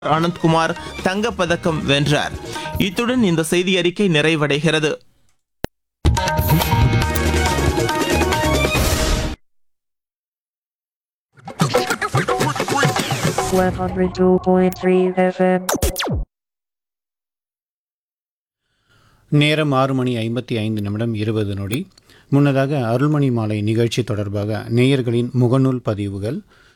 ஆனந்த்குமார் தங்கப்பதக்கம் வென்றார் இத்துடன் இந்த செய்தி அறிக்கை நிறைவடைகிறது One hundred two point three FM. நேரம் ஆறு மணி ஐம்பத்தி ஐந்து நிமிடம் இருபது நொடி முன்னதாக அருள்மணி மாலை நிகழ்ச்சி தொடர்பாக நேயர்களின் முகநூல் பதிவுகள்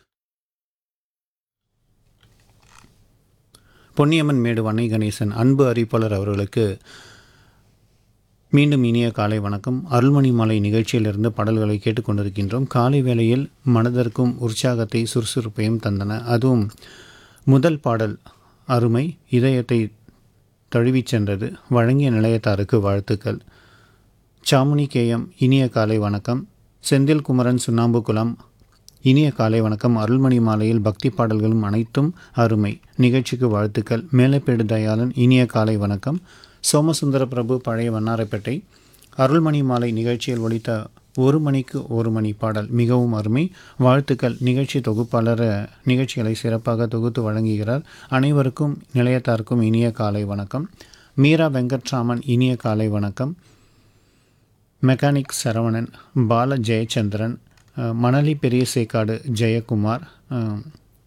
பொன்னியம்மன் மேடு வன்னை கணேசன் அன்பு அறிவிப்பாளர் அவர்களுக்கு மீண்டும் இனிய காலை வணக்கம் அருள்மணி மாலை நிகழ்ச்சியிலிருந்து பாடல்களை கேட்டுக்கொண்டிருக்கின்றோம் காலை வேளையில் மனதிற்கும் உற்சாகத்தை சுறுசுறுப்பையும் தந்தன அதுவும் முதல் பாடல் அருமை இதயத்தை தழுவிச் சென்றது வழங்கிய நிலையத்தாருக்கு வாழ்த்துக்கள் சாமுனி கேஎம் இனிய காலை வணக்கம் செந்தில் குமரன் சுண்ணாம்புக்குளம் இனிய காலை வணக்கம் அருள்மணி மாலையில் பக்தி பாடல்களும் அனைத்தும் அருமை நிகழ்ச்சிக்கு வாழ்த்துக்கள் மேலப்பேடு தயாளன் இனிய காலை வணக்கம் சோமசுந்தர பிரபு பழைய வண்ணாரப்பேட்டை அருள்மணி மாலை நிகழ்ச்சியில் ஒலித்த ஒரு மணிக்கு ஒரு மணி பாடல் மிகவும் அருமை வாழ்த்துக்கள் நிகழ்ச்சி தொகுப்பாளர் நிகழ்ச்சிகளை சிறப்பாக தொகுத்து வழங்குகிறார் அனைவருக்கும் நிலையத்தாருக்கும் இனிய காலை வணக்கம் மீரா வெங்கட்ராமன் இனிய காலை வணக்கம் மெக்கானிக் சரவணன் பால ஜெயச்சந்திரன் அஹ், மணலி பெரிய சேக்காடு ஜெயக்குமார் அஹ்,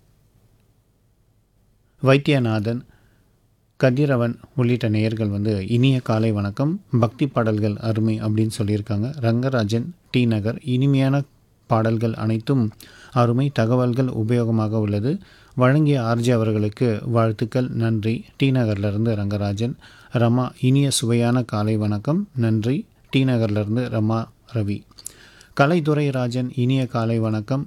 வைத்தியநாதன் கதிரவன் உள்ளிட்ட நேயர்கள் வந்து இனிய காலை வணக்கம் பக்தி பாடல்கள் அருமை அப்படின்னு சொல்லியிருக்காங்க ரங்கராஜன் டி நகர் இனிமையான பாடல்கள் அனைத்தும் அருமை தகவல்கள் உபயோகமாக உள்ளது வழங்கிய ஆர்ஜி அவர்களுக்கு வாழ்த்துக்கள் நன்றி டி நகர்லேருந்து ரங்கராஜன் ரமா இனிய சுவையான காலை வணக்கம் நன்றி டி நகர்லேருந்து ரமா ரவி கலைத்துறை ராஜன் இனிய காலை வணக்கம்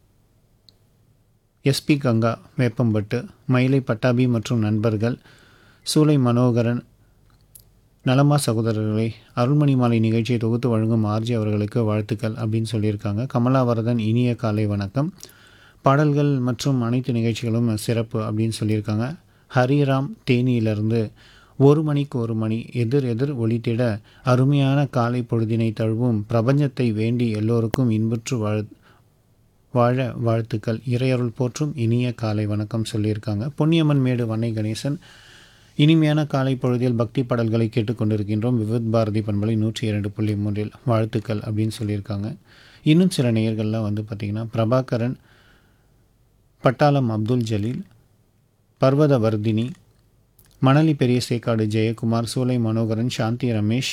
எஸ்பி கங்கா வேப்பம்பட்டு மயிலை பட்டாபி மற்றும் நண்பர்கள் சூலை மனோகரன் நலமா சகோதரர்களை அருள்மணி மாலை நிகழ்ச்சியை தொகுத்து வழங்கும் ஆர்ஜி அவர்களுக்கு வாழ்த்துக்கள் அப்படின்னு சொல்லியிருக்காங்க கமலாவரதன் இனிய காலை வணக்கம் பாடல்கள் மற்றும் அனைத்து நிகழ்ச்சிகளும் சிறப்பு அப்படின்னு சொல்லியிருக்காங்க ஹரிராம் தேனியிலிருந்து ஒரு மணிக்கு ஒரு மணி எதிர் எதிர் ஒளித்திட அருமையான காலை பொழுதினை தழுவும் பிரபஞ்சத்தை வேண்டி எல்லோருக்கும் இன்புற்று வாழ் வாழ வாழ்த்துக்கள் இறையருள் போற்றும் இனிய காலை வணக்கம் சொல்லியிருக்காங்க பொன்னியம்மன் மேடு வன்னை கணேசன் இனிமையான காலை பொழுதில் பக்தி பாடல்களை கேட்டுக்கொண்டிருக்கின்றோம் விவித் பாரதி பண்பலை நூற்றி இரண்டு புள்ளி மூன்றில் வாழ்த்துக்கள் அப்படின்னு சொல்லியிருக்காங்க இன்னும் சில நேயர்கள்லாம் வந்து பார்த்திங்கன்னா பிரபாகரன் பட்டாளம் அப்துல் ஜலீல் பர்வத வர்தினி மணலி பெரிய சேக்காடு ஜெயக்குமார் சூலை மனோகரன் சாந்தி ரமேஷ்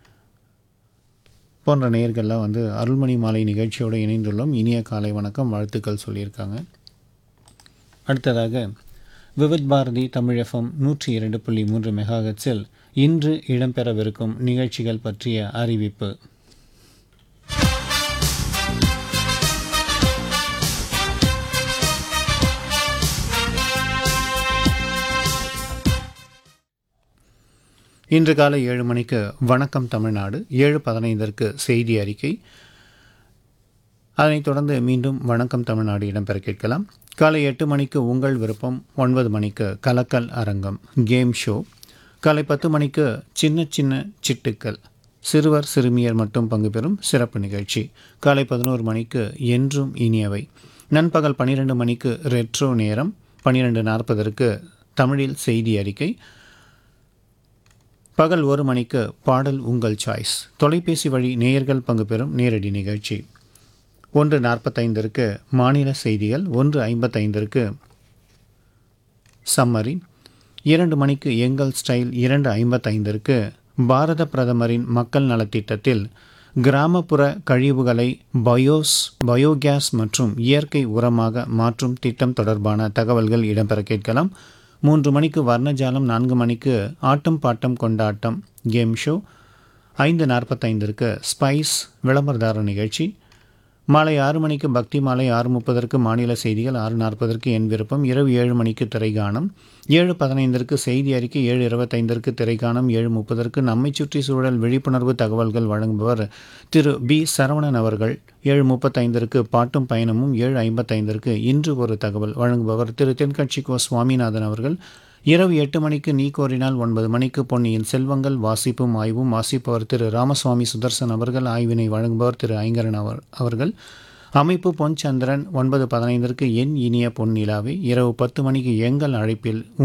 போன்ற நேயர்கள்லாம் வந்து அருள்மணி மாலை நிகழ்ச்சியோடு இணைந்துள்ளோம் இனிய காலை வணக்கம் வாழ்த்துக்கள் சொல்லியிருக்காங்க அடுத்ததாக விவித் பாரதி தமிழ் எஃப்எம் நூற்றி இரண்டு புள்ளி மூன்று மெகாஹெட்ஸில் இன்று இடம்பெறவிருக்கும் நிகழ்ச்சிகள் பற்றிய அறிவிப்பு இன்று காலை ஏழு மணிக்கு வணக்கம் தமிழ்நாடு ஏழு பதினைந்திற்கு செய்தி அறிக்கை அதனைத் தொடர்ந்து மீண்டும் வணக்கம் தமிழ்நாடு இடம்பெற கேட்கலாம் காலை எட்டு மணிக்கு உங்கள் விருப்பம் ஒன்பது மணிக்கு கலக்கல் அரங்கம் கேம் ஷோ காலை பத்து மணிக்கு சின்ன சின்ன சிட்டுக்கள் சிறுவர் சிறுமியர் மட்டும் பங்கு பெறும் சிறப்பு நிகழ்ச்சி காலை பதினோரு மணிக்கு என்றும் இனியவை நண்பகல் பன்னிரெண்டு மணிக்கு ரெட்ரோ நேரம் பன்னிரெண்டு நாற்பதற்கு தமிழில் செய்தி அறிக்கை பகல் ஒரு மணிக்கு பாடல் உங்கள் சாய்ஸ் தொலைபேசி வழி நேயர்கள் பங்கு பெறும் நேரடி நிகழ்ச்சி ஒன்று நாற்பத்தைந்திற்கு மாநில செய்திகள் ஒன்று ஐம்பத்தைந்திற்கு சம்மரி இரண்டு மணிக்கு எங்கள் ஸ்டைல் இரண்டு ஐம்பத்தைந்திற்கு பாரத பிரதமரின் மக்கள் நலத்திட்டத்தில் கிராமப்புற கழிவுகளை பயோஸ் பயோகேஸ் மற்றும் இயற்கை உரமாக மாற்றும் திட்டம் தொடர்பான தகவல்கள் இடம்பெற கேட்கலாம் மூன்று மணிக்கு வர்ணஜாலம் நான்கு மணிக்கு ஆட்டம் பாட்டம் கொண்டாட்டம் கேம் ஷோ ஐந்து நாற்பத்தைந்திற்கு ஸ்பைஸ் விளம்பரதார நிகழ்ச்சி மாலை ஆறு மணிக்கு பக்தி மாலை ஆறு முப்பதற்கு மாநில செய்திகள் ஆறு நாற்பதற்கு என் விருப்பம் இரவு ஏழு மணிக்கு திரைகாணம் ஏழு பதினைந்திற்கு செய்தி அறிக்கை ஏழு இருபத்தைந்திற்கு திரைகாணம் ஏழு முப்பதற்கு நம்மை சுற்றி சூழல் விழிப்புணர்வு தகவல்கள் வழங்குபவர் திரு பி சரவணன் அவர்கள் ஏழு முப்பத்தைந்திற்கு பாட்டும் பயணமும் ஏழு ஐம்பத்தைந்திற்கு இன்று ஒரு தகவல் வழங்குபவர் திரு தென்கட்சி கோ சுவாமிநாதன் அவர்கள் இரவு எட்டு மணிக்கு நீ கோரினால் ஒன்பது மணிக்கு பொன்னியின் செல்வங்கள் வாசிப்பும் ஆய்வும் வாசிப்பவர் திரு ராமசுவாமி சுதர்சன் அவர்கள் ஆய்வினை வழங்குபவர் திரு ஐங்கரன் அவர் அவர்கள் அமைப்பு பொன் சந்திரன் ஒன்பது பதினைந்திற்கு என் இனிய பொன்னிலாவே இரவு பத்து மணிக்கு எங்கள் அழைப்பில்